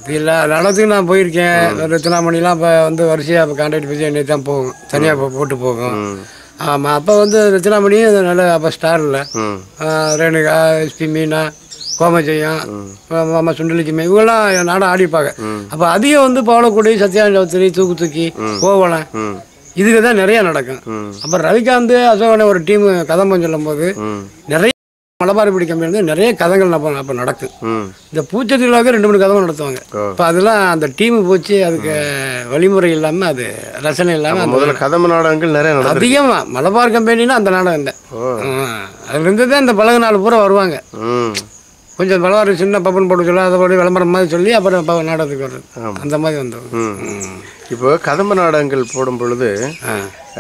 இல்லை நடத்துக்கு நான் போயிருக்கேன் ரத்னாமணிலாம் இப்போ வந்து வரிசையாக இப்போ கான்ட்ராக்ட் பேசி என்னை தான் போகும் தனியாக போட்டு போகும் ஆமாம் அப்போ வந்து ரத்னாமணியும் நல்ல அப்போ ஸ்டாரில் ம் ரேணுகா எஸ்பி மீனா கோமஜெயம் மாமா சுண்டலிக்குமே இவங்கெல்லாம் நாடம் ஆடிப்பாங்க அப்போ அதிகம் வந்து பவளக்குடி சத்யான் சௌத்ரி தூக்கு தூக்கி கோவலம் ம் இதுக்கு தான் நிறைய நடக்கும் ம் அப்போ ரவிகாந்த் அசோகனை ஒரு டீம் கதம்பம் சொல்லும் போது ம் நிறைய மலபாரி பிடி கம்பெனி வந்து நிறைய கதைகள் அப்போ அப்போ நடக்கும் ம் இந்த பூச்சத்திலாவுக்கு ரெண்டு மூணு கதவும் நடத்துவாங்க ஓ. இப்போ அதெல்லாம் அந்த டீம் போச்சு அதுக்கு வழிமுறை இல்லாமல் அது ரசனை இல்லாமல் அந்த முதல்ல கதம்ப நாடகங்கள் நிறைய நடந்தது அதிகமாக மலபார் கம்பெனினா அந்த நாடகம் இல்லை ஓ அதுலேருந்து தான் இந்த பழகு நாள் பூரா வருவாங்க ம் கொஞ்சம் பலவாறு சின்ன பப்பன் போட்டு சொல்ல அதை போட்டு விளம்பரம் மாதிரி சொல்லி அப்புறம் ப- நாடகத்துக்கு வர்றது அந்த மாதிரி வந்தவங்க ம் இப்போ கதம்ப நாடகங்கள் போடும் பொழுது ஆ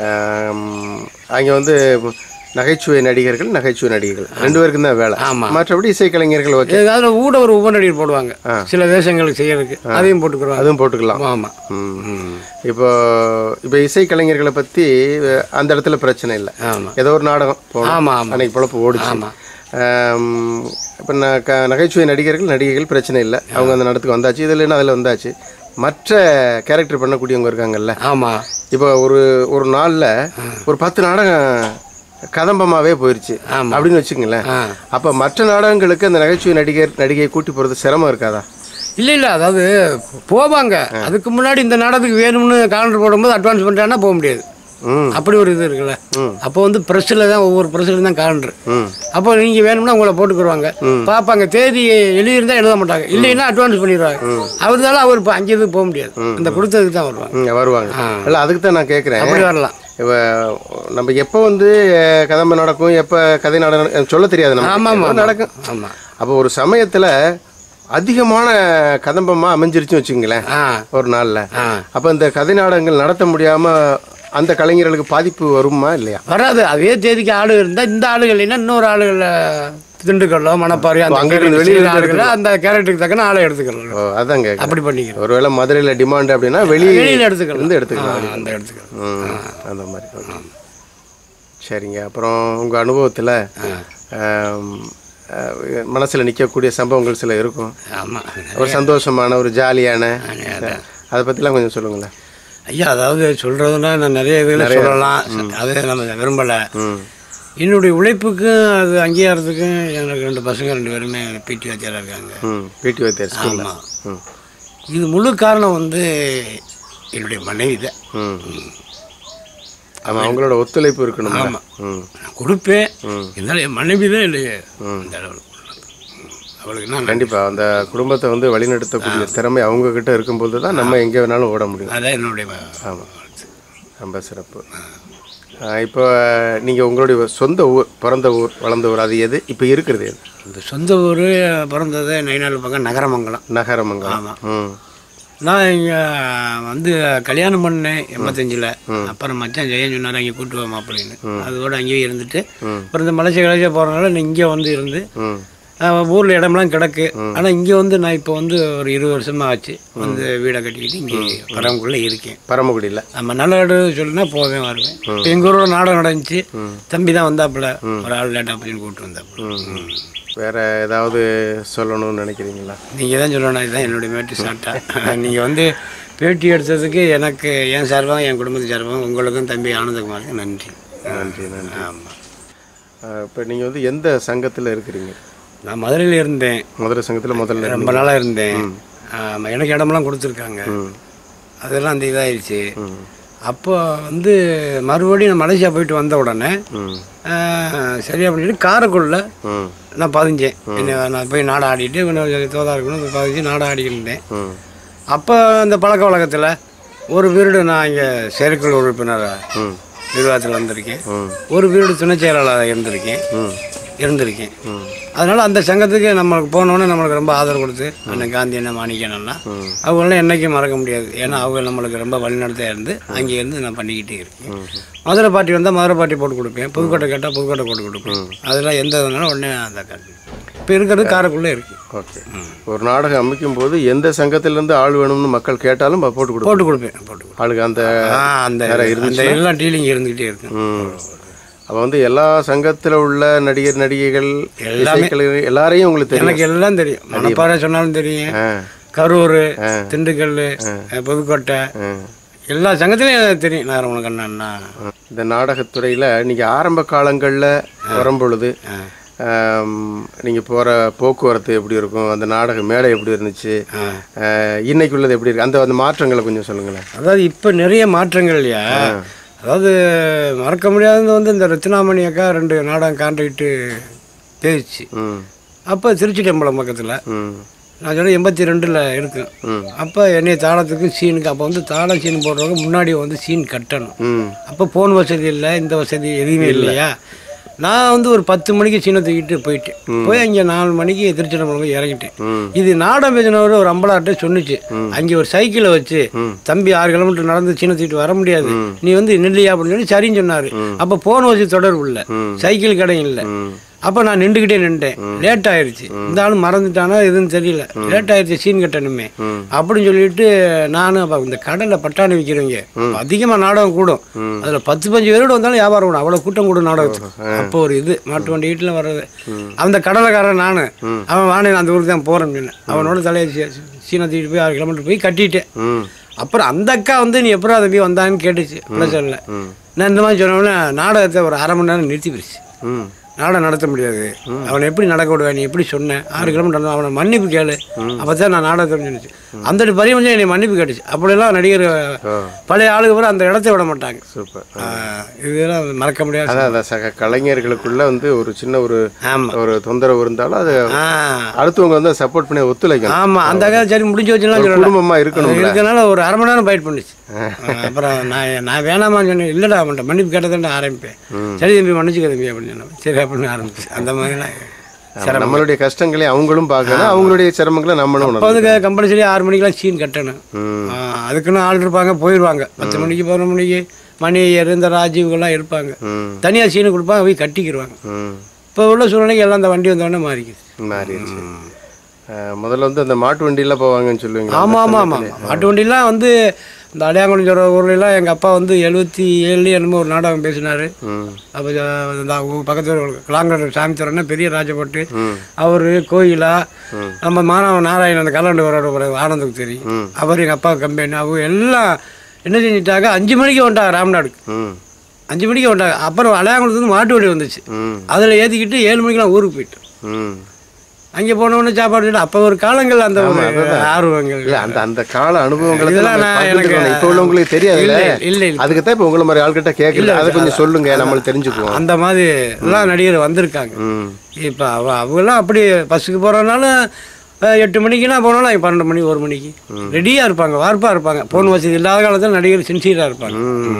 அங்கே வந்து நகைச்சுவை நடிகர்கள் நகைச்சுவை நடிகர்கள் ரெண்டு பேருக்கும் தான் வேலை ஆமா. மற்றபடி இசைக்கலைஞர்கள் ஓகே ஏதாவது ஊட ஒரு உபநடிகர் போடுவாங்க சில வேஷங்களுக்கு செய்யறதுக்கு அதையும் போட்டுக்குருவாங்க அதுவும் போட்டுக்கலாம் ஆமாம் ம். இப்போ இப்போ இசைக்கலைஞர்களை பற்றி அந்த இடத்துல பிரச்சனை இல்லை ஆமாம் ஏதோ ஒரு நாடகம் போகணும் ஆமாம் ஆமாம் அன்னைக்கு பொழப்பு ஓடிச்சு ஆமா. இப்போ நான் க நகைச்சுவை நடிகர்கள் நடிகைகள் பிரச்சனை இல்லை அவங்க அந்த நடத்துக்கு வந்தாச்சு இதில் என்ன அதில் வந்தாச்சு மற்ற கேரக்டர் பண்ணக்கூடியவங்க இருக்காங்கல்ல ஆமாம் இப்போ ஒரு ஒரு நாளில் ஒரு பத்து நாடகம் கதம்பமாகவே போயிடுச்சு ஆமா. அப்படின்னு வச்சுக்கங்களேன் ஆ அப்போ மற்ற நாடகங்களுக்கு அந்த நகைச்சுவை நடிகர் நடிகையை கூட்டி போகிறது சிரமம் இருக்காதா இல்லை இல்லை அதாவது போவாங்க அதுக்கு முன்னாடி இந்த நாடகத்துக்கு வேணும்னு காலண்டர் போடும்போது அட்வான்ஸ் பண்ணிட்டாங்கன்னா போக முடியாது ம் அப்படி ஒரு இது இருக்குல்ல ம். அப்போ வந்து ப்ரெஸ்ஸில் தான் ஒவ்வொரு ப்ரெஸ்ஸில் தான் காலண்டர் ம் அப்போ நீங்கள் வேணும்னா உங்களை போட்டுக்குருவாங்க பார்ப்பாங்க தேதி எழுதியிருந்தா எழுத மாட்டாங்க இல்லைன்னா அட்வான்ஸ் பண்ணிடுவாங்க அவர்தால அவர் இப்போ அங்கே இதுக்கு போக முடியாது அந்த கொடுத்ததுக்கு தான் வருவாங்க ம் வருவாங்க இல்லை அதுக்கு தான் நான் கேட்குறேன் அப்படி வரலாம் இப்போ நம்ம எப்போ வந்து அஹ், கதம்ப நடக்கும் எப்போ கதை நடக்கும் சொல்ல தெரியாது நம்ம ஆமாம் ஆமாம் நடக்கும் ஆமாம் அப்போ ஒரு சமயத்தில் அதிகமான கதம்பமாக அமைஞ்சிருச்சுன்னு வச்சுங்களேன் ஆ ஒரு நாளில் ஆ அப்போ இந்த கதை நாடகங்கள் நடத்த முடியாமல் அந்த கலைஞர்களுக்கு பாதிப்பு வருமா இல்லையா வராது அதே தேதிக்கு ஆளு இருந்தால் இந்த ஆளுகள் இல்லைன்னா இன்னொரு ஆளுகளில் திண்டுக்கல்லோ மணப்பாறையோ அந்த அங்க இருந்து character வெளியில செய்யற ஆளுகளை அந்த கேரக்டருக்கு தக்கன ஆளை எடுத்துக்கலாம் ஓ அதான் கேட்குறேன் அப்படி பண்ணிக்கிறோம் ஒருவேளை மதுரையில் டிமாண்ட் அப்படின்னா வெளியே வெளியில் எடுத்துக்கலாம் இருந்து எடுத்துக்கலாம் ஆ, அந்த எடுத்துக்கலாம் ம் அந்த மாதிரி ஓகே. சரிங்க அப்புறம் உங்கள் அனுபவத்தில் மனசில் நிற்கக்கூடிய சம்பவங்கள் சில இருக்கும் ஆமாம் ஒரு சந்தோஷமான ஒரு ஜாலியான அதை பற்றிலாம் கொஞ்சம் சொல்லுங்களேன் ஐயா அதாவது சொல்கிறதுனா நான் நிறைய இதில் சொல்லலாம் அது நம்ம விரும்பலை ம் என்னுடைய உழைப்புக்கும் அது அங்கீகாரத்துக்கும் எனக்கு ரெண்டு பசங்க ரெண்டு பேருமே பிடி வாத்தியாராக இருக்காங்க ம் பிடி வைத்தியர் ஸ்கூலில் ஆமாம் ம் இது முழு காரணம் வந்து என்னுடைய மனைவி தான் ம் ஆமாம் அவங்களோட ஒத்துழைப்பு இருக்கணும் ஆமா. ம் நான் கொடுப்பேன் ம். இருந்தாலும் என் மனைவி தான் இல்லையே இந்த அளவுக்கு ம். அவளுக்கு நான் கண்டிப்பாக அந்த குடும்பத்தை வந்து வழிநடத்தக்கூடிய திறமை அவங்க கிட்ட இருக்கும்போது தான் நம்ம எங்கே வேணாலும் ஓட முடியும் அதான் என்னுடைய ம- ஆமாம் ரொம்ப சிறப்பு ஆ, இப்போ நீங்கள் உங்களுடைய சொந்த ஊர் பிறந்த ஊர் வளர்ந்த ஊர் அது எது இப்போ இருக்கிறது எது இந்த சொந்த ஊர் பிறந்தது நைனாள் பக்கம் நகரமங்கலம் நகரமங்கலம் ம் நான் இங்கே வந்து கல்யாணம் பண்ணேன் எண்பத்தஞ்சில் அப்புறம் மச்சான் ஜெயன் சொன்னார் அங்கே கூட்டு வா மாப்பிள்ளைன்னு அதோட அங்கேயே இருந்துட்டு அப்புறம் இந்த மலேசியா கலேசியா போகிறனால நான் இங்கே வந்து இருந்து ம் ஊரில் இடமெல்லாம் கிடக்கு ஆனால் இங்கே வந்து நான் இப்போ வந்து ஒரு இருபது வருஷமாக ஆச்சு வந்து வீடை கட்டிக்கிட்டு இங்கே பரமக்குள்ளே இருக்கேன் பரமக்குடியில் நம்ம நல்ல சொல்லுனா போவேன் வருவேன் இப்போ எங்கள் ஊரோட நாடகம் நடந்துச்சு தம்பி தான் வந்தாப்புல ஒரு ஆள் லேட்டாக அப்படின்னு கூப்பிட்டு வந்தாப்புல ம் வேற ஏதாவது சொல்லணும்னு நினைக்கிறீங்களா நீங்கள் தான் சொல்லணும் இதுதான் என்னுடைய மேட்டு சாட்டா நீங்கள் வந்து பேட்டி எடுத்ததுக்கு எனக்கு என் சார்பாக என் குடும்பத்து சார்பாக உங்களுக்கும் தம்பி ஆனந்தகுமாருக்கு நன்றி நன்றி நன்றி ஆமாம் இப்போ நீங்கள் வந்து எந்த சங்கத்தில் இருக்கிறீங்க நான் மதுரையில் இருந்தேன் மதுரை சங்கத்தில் முதல்ல ரொம்ப நாளாக இருந்தேன் ஆமா, எனக்கு இடமெல்லாம் கொடுத்துருக்காங்க ம் அதெல்லாம் அந்த இதாகிடுச்சு ம் அப்போ வந்து மறுபடியும் நான் மலேசியா போயிட்டு வந்த உடனே ம் ஆ, சரி அப்படின்னு காரைக்குள்ள ம் நான் பதிஞ்சேன் என்ன நான் போய் நாடகம் ஆடிட்டு கொஞ்சம் தோதா இருக்கணும் போய் பதிஞ்சு நாடகம் ஆடிக்கிட்டு இருந்தேன் ம் அப்போ அந்த பழக்க வழக்கத்தில் ஒரு பீரியடு நான் இங்கே செயற்குழு உறுப்பினராக ம் நிர்வாகத்தில் வந்திருக்கேன் ம் ஒரு பீரியடு துணைச் செயலாளராக இருந்திருக்கேன் ம் இருந்திருக்கேன் ம் அதனால் அந்த சங்கத்துக்கு நம்மளுக்கு போனோன்னே நம்மளுக்கு ரொம்ப ஆதரவு கொடுத்து அண்ணன் காந்தி என்ன மாணிக்கணும்லாம் ம். அவங்களெல்லாம் என்றைக்கும் மறக்க முடியாது ஏன்னா அவங்க நம்மளுக்கு ரொம்ப வழிநடத்தையாக இருந்து அங்கே இருந்து நான் பண்ணிக்கிட்டே இருக்கேன் மதுரை பாட்டி வந்தால் மதுரை பாட்டி போட்டு கொடுப்பேன் புதுக்கோட்டை கேட்டால் புதுக்கோட்டை போட்டு கொடுப்பேன் அதெல்லாம் எந்த இதனாலும் உடனே அந்த காட்டு இப்போ இருக்கிறது காரைக்குள்ளே இருக்கு ஓகே ஒரு நாடகம் அமைக்கும் போது எந்த சங்கத்திலேருந்து ஆள் வேணும்னு மக்கள் கேட்டாலும் ப- போட்டு கொடுப்போம் போட்டு கொடுப்பேன் போட்டு கொடுப்பேன் ஆளுக்கு அந்த ஆ அந்த அந்த எல்லாம் டீலிங் இருந்துக்கிட்டே இருக்கு ம் அப்போ வந்து எல்லா சங்கத்தில் உள்ள நடிகர் நடிகைகள் எல்லாமே. இசைக்கலைஞர்கள் எல்லாரையும் உங்களுக்கு தெரியும் எனக்கு எல்லாம் தெரியும் மனப்பாறை சொன்னாலும் தெரியும் ஆ கரூர் திண்டுக்கல் அஹ், புதுக்கோட்டை எல்லா சங்கத்திலையும் எனக்கு தெரியும் நாரமண கண்ணன்னா இந்த நாடகத்துறையில் நீங்கள் ஆரம்ப காலங்களில் வரும்பொழுது நீங்கள் போகிற போக்குவரத்து எப்படி இருக்கும் அந்த நாடக மேடை எப்படி இருந்துச்சு அஹ், இன்னைக்கு உள்ளது எப்படி இருக்கு அந்த அந்த மாற்றங்களை கொஞ்சம் சொல்லுங்களேன் அதாவது இப்போ நிறைய மாற்றங்கள் இல்லையா அதாவது மறக்க முடியாதது வந்து இந்த ரத்னாமணி அக்கா ரெண்டு நாடகம் கான்ட்ராக்டு பேச்சு ம் அப்போ திருச்சி டெம்பளம் பக்கத்தில் ம் நான் சொன்னேன் எண்பத்தி ரெண்டில் இருக்கும் ம். அப்போ என்னைய தாளத்துக்கு சீனுக்கு அப்போ வந்து தாள சீன் போடுறவங்க முன்னாடி வந்து சீன் கட்டணும் ம் அப்போ ஃபோன் வசதி இல்லை இந்த வசதி எதுவுமே இல்லையா நான் வந்து ஒரு பத்து மணிக்கு சீனை தூக்கிட்டு போயிட்டேன் போய் அங்கே நாலு மணிக்கு திருச்சிடம்பலம் போய் இறங்கிட்டேன் ம் இது நாடம் பேசினவர் ஒரு அம்பலாட்ட சொன்னுச்சு அங்கே ஒரு சைக்கிளை வச்சு தம்பி ஆறு கிலோமீட்டர் நடந்து சீனை தூக்கிட்டு வர முடியாது நீ வந்து நில்லையா அப்படின்னு சொல்லி சரின்னு சொன்னார் அப்போ ஃபோன் வசதி தொடர்பு இல்லை சைக்கிள் கடை இல்லை ம் அப்போ நான் நின்றுக்கிட்டே நின்ட்டேன் லேட் ஆயிருச்சு இந்த ஆளும் மறந்துட்டானா எதுவும் தெரியல லேட் ஆயிருச்சு சீன் கட்டணுமே அப்படின்னு சொல்லிட்டு நானும் அப்போ இந்த கடலில் பட்டாணி விற்கிறவங்க அதிகமாக நாடகம் கூடும் அதில் பத்து பஞ்சு பேரோட வந்தாலும் வியாபாரம் கூடும் அவ்வளோ கூட்டம் கூடும் நாடகத்துக்கு அப்போ ஒரு இது மாட்டு வண்டி வீட்டில் வர்றது அந்த கடலைக்காரன் நான் அவன் வானே நான் அந்த ஊருக்கு தான் போகிறேன் அப்படின்னு அவனோட தலையை சீ- சீனை தூக்கிட்டு போய் ஆறு கிலோமீட்டர் போய் கட்டிட்டேன் ம் அப்புறம் அந்த அக்கா வந்து நீ எப்படா தம்பி வந்தான்னு கேட்டுச்சு பிளஸரில் நான் இந்த மாதிரி சொன்னோன்னே நாடகத்தை ஒரு அரை மணி நேரம் நிறுத்தி போயிடுச்சு ம் நாடகம் நடத்த முடியாது அவனை எப்படி நடக்க விடுவேன் நீ எப்படி சொன்ன ஆறு கிலோமீட்டர் நடந்தா அவனை மன்னிப்பு கேளு அப்போ தான் நான் நாடகத்தை சொல்லிச்சு அந்த பரிவு வந்து என்னை மன்னிப்பு கேட்டுச்சு அப்படியெல்லாம் நடிகர் பழைய ஆளுங்க பூரா அந்த இடத்த விட மாட்டாங்க சூப்பர் ஆஹ் இதெல்லாம் மறக்க முடியாது அதான் அதான் சக கலைஞர்களுக்குள்ள வந்து ஒரு சின்ன ஒரு ஆமாம் ஒரு தொந்தரவு இருந்தாலும் அது ஆ அடுத்தவங்க வந்து சப்போர்ட் பண்ணி ஒத்துழைக்கணும் ஆமாம் அந்த அக்கா சரி முடிஞ்சு வச்சுலாம் சொல்லலாம் குடும்பமா இருக்கணும் இருக்கனால ஒரு அரை மணி நேரம் ஃபைட் பண்ணிச்சு ஆஹ் அப்புறம் நான் நான் வேணாமான்னு சொன்னேன் இல்லைடா அவன்கிட்ட மன்னிப்பு கேட்டதான்டா ஆரம்பிப்பேன் சரி தம்பி மன்னிச்சுக்க தம்பி அப்படின்னு சொன்னேன் சரி அப்படின்னு ஆரம்பிச்சு அந்த மாதிரிலாம் ஆமா, நம்மளுடைய கஷ்டங்களை அவங்களும் பார்க்கணும் அவங்களுடைய சிரமங்களை நம்மளும் இப்போ உணரணும் வந்து கம்பல்சரி ஆறு மணிக்கெலாம் சீன் கட்டணும் ம். ஆ, அதுக்குன்னு ஆள் இருப்பாங்க போயிடுவாங்க பத்து மணிக்கு பதினொரு மணிக்கு மணி ஐயர் இந்த ராஜீவ்கெல்லாம் இருப்பாங்க ம் தனியாக சீனு கொடுப்பாங்க போய் கட்டிக்கிடுவாங்க ம் இப்போ உள்ள சூழ்நிலைக்கு எல்லாம் அந்த வண்டி வந்தோடனே மாறிக்குது மாறிடுச்சு அஹ், முதல்ல வந்து அந்த மாட்டு வண்டியில போவாங்கன்னு சொல்லுவீங்க ஆமாம் ஆமாம் ஆமாம் மாட்டு வண்டிலாம் வந்து இந்த அடையாங்குளம் சொல்கிற ஊர்லலாம் எங்கள் அப்பா வந்து எழுபத்தி ஏழுலேயே என்னமோ ஒரு நாடகம் பேசினார் ம் அப்போ இந்த ஊ- பக்கத்தில் கிளாங்கர் சாமித்தரன்னா பெரிய ராஜபட்டு அவர் கோயிலா நம்ம மாணவ நாராயணன் அந்த கல்லாண்டு வரோட ஆனந்துக்கு தெரியும் அவர் எங்கள் அப்பா கம்பெனி அவங்க எல்லாம் என்ன செஞ்சிட்டாங்க அஞ்சு மணிக்கு வந்துட்டாங்க ராம்நாடுக்கு ம் அஞ்சு மணிக்கு வந்துட்டாங்க அப்புறம் அலையாங்குளத்துலேருந்து மாட்டு வண்டி வந்துச்சு ம் அதில் ஏற்றிக்கிட்டு ஏழு மணிக்கெலாம் ஊருக்கு போயிட்டோம் ம் அங்கே போனோடனே சாப்பாடு சாப்பிட்டு அப்போ ஒரு காலங்கள் அந்த ஒரு ஆர்வங்கள் இல்ல அந்த அந்த கால அனுபவங்களை இதெல்லாம் நம்ம நான் பகிர்ந்துக்கணும். எனக்கு- இப்ப உள்ளவங்களுக்கு தெரியாதுல்ல இல்லை இல்லை இல்லை அதுக்கு தான் இப்ப உங்களை மாதிரி ஆள்கிட்ட கேட்கல அதை கொஞ்சம் சொல்லுங்க நம்ம தெரிஞ்சுக்குவோம் அந்த மாதிரி எல்லாம் நடிகர் வந்திருக்காங்க ம் இப்போ அவ அவங்கெல்லாம் அப்படி பஸ்ஸுக்கு போகிறனால எட்டு மணிக்குனா போனாலும் அவங்க பன்னெண்டு மணி ஒரு மணிக்கு ரெடியாக இருப்பாங்க வார்ப்பாக இருப்பாங்க ஃபோன் வசதி இல்லாத காலத்தில் நடிகர் சின்சியராக இருப்பாங்க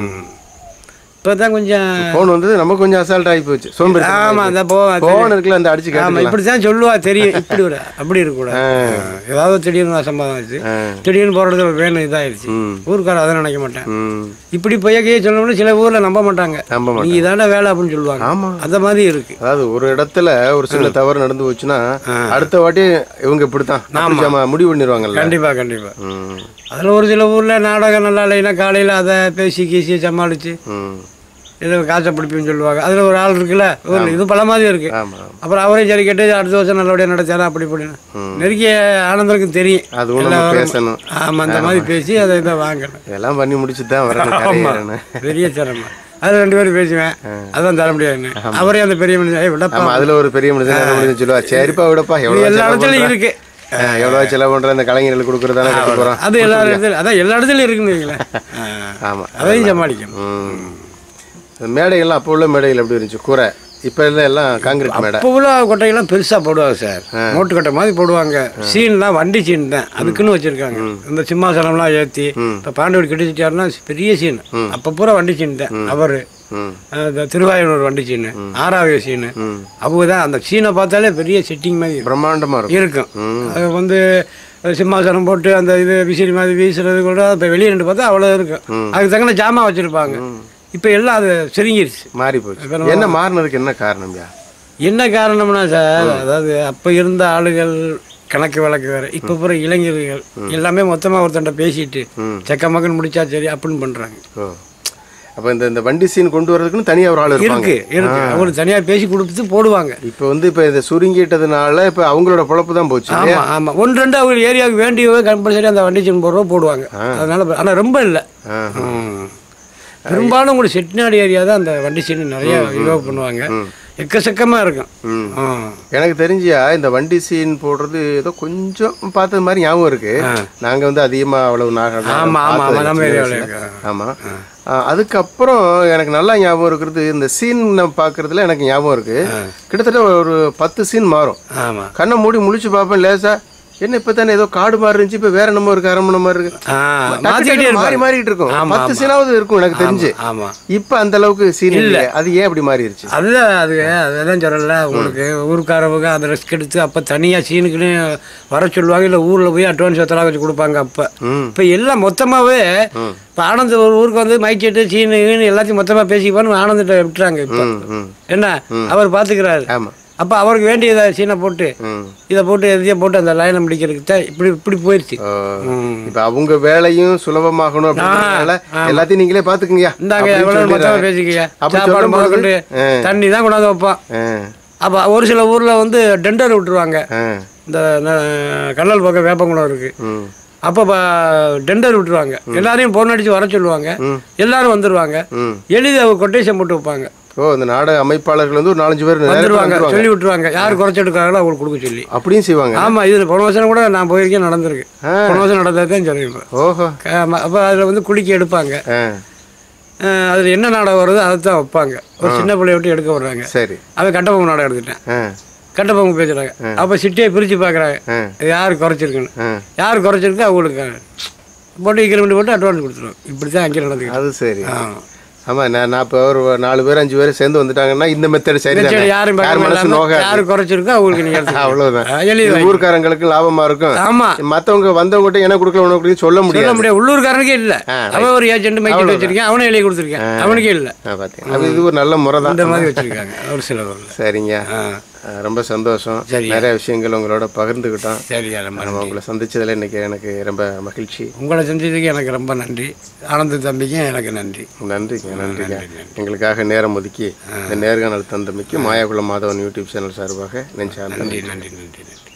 இப்போ தான் கொஞ்சம் போன் வந்தது நமக்கு கொஞ்சம் அசால்ட் ஆகி போச்சு சோம்பேறி ஆமாம் அந்த போ போன் இருக்குல்ல அந்த அடிச்சு ஆமாம் கேட்டுக்கலாம் இப்படி தான் சொல்லுவா தெரியும் இப்படி ஒரு அப்படி இருக்கக்கூடாது ஏதாவது திடீர்னு சம்பவம் ஆச்சு ஆ. திடீர்னு போகிறது வேணும் இதாகிடுச்சு ம் ஊருக்கார அதை நினைக்க மாட்டேன் ம் இப்படி பொய்யக்கையே சொல்லணும்னு சில ஊரில் நம்ப மாட்டாங்க நம்ப நீ மாட்டேன் இதான வேலை அப்படின்னு சொல்லுவாங்க ஆமா அந்த மாதிரி இருக்கு அதாவது ஒரு இடத்துல ஒரு சின்ன தவறு நடந்து போச்சுன்னா அடுத்த வாட்டி இவங்க இப்படித்தான் அப்படி ஜாம முடிவு பண்ணிடுவாங்கல்ல கண்டிப்பாக கண்டிப்பாக ம் அதில் ஒரு சில ஊரில் நாடகம் நல்லா இல்லைன்னா காலையில் அதை பேசி கீசி சமாளித்து ம் ஏதோ காசை பிடிப்புன்னு சொல்லுவாங்க அதில் ஒரு ஆள் இருக்குல்ல ஊரில் இது பல மாதிரி இருக்குது ஆமா அப்புறம் அவரையும் சரி கேட்டு அடுத்த வருஷம் நல்லபடியாக நடத்தாரா அப்படி இப்படின்னு நெருங்கிய ஆனந்தருக்கு தெரியும் அதுவும் நம்ம பேசணும் ஆமாம் அந்த மாதிரி பேசி அதை இதை வாங்கணும் இதெல்லாம் பண்ணி முடிச்சுட்டு தான் வரணும் கரையேறணும். பெரிய சிரமம் அது ரெண்டு பேரும் பேசுவேன் அதான் தர முடியாதுன்னு அவரே அந்த பெரிய மனுஷன் "ஏய், விடப்பா ஆமா அதுல ஒரு பெரிய மனுஷன் என்ன முடிஞ்சு சொல்லுவா சரிப்பா விடப்பா எவ்வளவு எல்லா செலவு இடத்துலையும் பண்ற? இருக்கு ஆ, எவ்வளவு செலவு பண்ற இந்த கலைஞர்களுக்கு கொடுக்கறதானே கட்ட போறோம் அது எல்லா இடத்துலையும் அதான் எல்லா இடத்துலையும் இருக்குன்னு வைங்களேன் ஆ. ஆமா அதையும் சமாளிக்கணும் ம் இந்த மேடைகள்லாம் அப்போ உள்ள மேடைகள் எப்படி இருந்துச்சு கூரை இப்ப எல்லாம் எல்லாம் காங்கிரீட் மேடை இப்போ உள்ள கொட்டையெல்லாம் பெருசாக போடுவாங்க சார் மூட்டு கொட்டை மாதிரி போடுவாங்க சீன்லாம் வண்டி சீன் தான் அதுக்குன்னு வச்சுருக்காங்க இந்த சிம்மாசனம்லாம் ஏற்றி இப்போ பாண்டவர் கிட்டிச்சிட்டாருன்னா பெரிய சீன் அப்போ பூரா வண்டி சீன் தான் அவர் ம் இந்த திருவாயூர் வண்டி சீனு ஆறாவது சீனு அவங்க தான் அந்த சீனை பார்த்தாலே பெரிய செட்டிங் மாதிரி பிரம்மாண்டமா இருக்கும் இருக்கும் அது வந்து சிம்மாசனம் போட்டு அந்த இது விசிறி மாதிரி வீசுறது கூட இப்போ வெளியே நின்று பார்த்தா அவ்வளோ இருக்கும் அதுக்கு தகுந்த ஜாமான் வச்சுருப்பாங்க இப்போ எல்லாம் அது சுருங்கிருச்சு மாறி போச்சு என்ன மாறினதுக்கு என்ன காரணம்யா என்ன காரணம்னா சார் அதாவது அப்போ இருந்த ஆளுகள் கணக்கு வழக்கு வேறு இப்போ பூரா இளைஞர்கள் எல்லாமே மொத்தமாக ஒருத்தன்ட்ட பேசிட்டு செக்க மக்கள் முடிச்சா சரி அப்படின்னு பண்ணுறாங்க ஓ அப்போ இந்த இந்த வண்டி சீன் கொண்டு வரதுக்குன்னு தனியாக ஒரு ஆள் இருப்பாங்க இருக்கு இருக்கு அவங்களுக்கு தனியாக பேசி கொடுத்து போடுவாங்க இப்போ வந்து இப்போ இதை சுருங்கிட்டதுனால இப்போ அவங்களோட பொழப்பு தான் போச்சு ஆமா ஆமா ஒன்று ரெண்டு அவங்க ஏரியாவுக்கு வேண்டியவங்க கம்பல்சரி அந்த வண்டி சீன் போடுறோம் போடுவாங்க அதனால ஆனா ரொம்ப இல்லை ஆ. பெரும்பாலும் உங்களுக்கு செட்டிநாடு ஏரியா தான் அந்த வண்டி சீன் நிறைய யூஸ் பண்ணுவாங்க எக்கச்சக்கமா இருக்கும் ம். ஆ. எனக்கு தெரிஞ்சியா இந்த வண்டி சீன் போடுறது ஏதோ கொஞ்சம் பார்த்தது மாதிரி ஞாபகம் இருக்கு நாங்க வந்து அதிகமா அவ்வளவு நாக ஆமா ஆமா ஆமா நம்ம பார்த்தது ஏரியாவில் இல்ல. இருக்கு ஆமா ஆ, அதுக்கப்புறம் எனக்கு நல்லா ஞாபகம் இருக்கிறது இந்த சீன் பார்க்கறதுல எனக்கு ஞாபகம் இருக்கு கிட்டத்தட்ட ஒரு பத்து சீன் மாறும் ஆமா கண்ணை மூடி முழிச்சு பார்ப்பேன் லேசா என்ன இப்போ தானே ஏதோ காடு மாதிரி இருந்துச்சு இப்போ வேற நம்ம இருக்கு அரண்மனை மாதிரி இருக்கு ஆ டக்கு மாத்திக்கிட்டே டக்குன்னு மாறி இருப்பாங்க மாறிட்டு இருக்கும் ஆமா, பத்து சீனாவது இருக்கும் எனக்கு தெரிஞ்சு ஆமா இப்போ அந்த அளவுக்கு சீன் இல்லை அது ஏன் அப்படி மாறிடுச்சு அதுதான் அது அதுதான் சொல்லல உங்களுக்கு ஊருக்காரவங்க அந்த ரெஸ்க் எடுத்து அப்போ தனியாக சீனுக்குன்னு வர சொல்லுவாங்க இல்லை ஊரில் போய் அட்வான்ஸ் எத்தனை வச்சு கொடுப்பாங்க அப்போ ம் இப்போ எல்லாம் மொத்தமாகவே இப்போ ஆனந்த் ஒரு ஊருக்கு வந்து மைக் செட்டு சீனு கீனு எல்லாத்தையும் மொத்தமாக பேசிப்பான்னு ஆனந்திட்ட விட்டுறாங்க இப்போ ம் ம் என்ன அவர் பார்த்துக்கிறாரு ஆமா அப்போ அவருக்கு வேண்டியதை சீனை போட்டு ம் இதை போட்டு எதையும் போட்டு அந்த லைனை முடிக்கிறதுக்கு தான் இப்படி இப்படி போயிடுச்சு ஓ. ம். இப்ப அவங்க வேலையும் சுலபமாகணும் அப்படின்றதுனால எல்லாத்தையும் நீங்களே பாத்துக்குங்கயா இந்தாங்க அப்படின்னு எவ்வளோ சொல்லிடுறாரு. மொத்தமாக பேசிக்கங்க அப்படி சாப்பாடு சொல்லும் முதல் பொழுது, கொண்டு ஆ. தண்ணி தான் கொண்டாந்து வைப்பான் ஆ, அப்போ ஒரு சில ஊரில் வந்து டெண்டர் விட்டுருவாங்க ஆ, இந்த ந- கடல் பக்கம் வேப்பங்குளம் இருக்கு ம், அப்போ டெண்டர் விட்டுருவாங்க எல்லாரையும் பொண்ணு அடிச்சு வர சொல்லுவாங்க எல்லாரும் வந்துருவாங்க ம். எழுதி அவங்க கொட்டேஷன் போட்டு வைப்பாங்க ஓ இந்த நாடக அமைப்பாளர்கள் வந்து ஒரு நாலஞ்சு பேர் நேரா வந்துருவாங்க வந்துருவாங்க. சொல்லி விட்டுருவாங்க யார் குறைச்செடுக்காங்களோ அவங்களுக்கு கொடுக்க சொல்லி அப்படியும் செய்வாங்க ஆமா இது போன வருஷம் கூட நான் போயிருக்கேன் நடந்திருக்கு ஆ. போன வருஷம் நடந்தது தான் சொல்லியிருப்பேன் ஓஹோ அப்போ அதில் வந்து குளிக்க எடுப்பாங்க ஆ, அதில் என்ன நாடகம் வருதோ அதை தான் வைப்பாங்க ஒரு சின்ன பிள்ளைய விட்டு எடுக்க வர்றாங்க சரி அவன் கட்டபொம்மை நாடகம் எடுத்துட்டேன் ஆ, கட்டபொம்மை பேசுகிறாங்க அப்போ சிட்டியை பிரித்து பார்க்குறாங்க ஆ, யார் குறைச்சிருக்குன்னு ஆ. யார் குறைச்சிருக்கு அவங்களுக்கு போட்டு கிலோமீட்டர் போட்டு அட்வான்ஸ் கொடுத்துருவோம் இப்படி தான் அங்கே நடந்துக்கிட்டு அது சரி ஆ. ஆமா நான் நான் இப்போ ஒரு நாலு பேர் அஞ்சு பேர் சேர்ந்து வந்துட்டாங்கன்னா இந்த மெத்தட் சரி சரி யாரும் யார் பார்க்க மனசு இல்லாம நோகாது யார் குறைச்சிருக்கோ அவங்களுக்கு நீங்கள் எடுத்துக்கலாம். அவ்வளவுதான் ஆ, எழுதி இது வாங்கி. ஊர்க்காரங்களுக்கு லாபமா இருக்கும் ஆமா மத்தவங்க வந்தவங்ககிட்ட என்ன கொடுக்கல உனக்கு கொடுக்கல சொல்ல சொல்ல முடியாது முடியாது உள்ளூர்காரனுக்கே இல்ல ஆ, அவன் ஒரு ஏஜென்ட் மைக்கெட் வச்சிருக்கேன் அவனே எழுதி கொடுத்துருக்கேன் அவனுக்கே இல்ல ஆ, பாத்தீங்க அப்ப இது ஒரு நல்ல முறை தான் இந்த மாதிரி வச்சிருக்காங்க ஒரு சில ஊர்ல சரிங்க ஆ ஆ, ரொம்ப சந்தோஷம் சரிங்க. நிறைய விஷயங்கள் உங்களோட பகிர்ந்துக்கிட்டோம் சரியா ரொம்ப நம்ம உங்களை சந்திச்சதுல இன்னைக்கு எனக்கு ரொம்ப மகிழ்ச்சி உங்களை செஞ்சதுக்கு எனக்கு ரொம்ப நன்றி ஆனந்த தம்பிக்கும் எனக்கு நன்றி நன்றிங்க நன்றிங்க எங்களுக்காக நேரம் ஒதுக்கி இந்த நேர்காணல் தந்தமைக்கு மாயாகுளம் மாதவன் யூடியூப் சேனல் சார்பாக நெஞ்சார்ந்த நன்றி நன்றி நன்றி நன்றி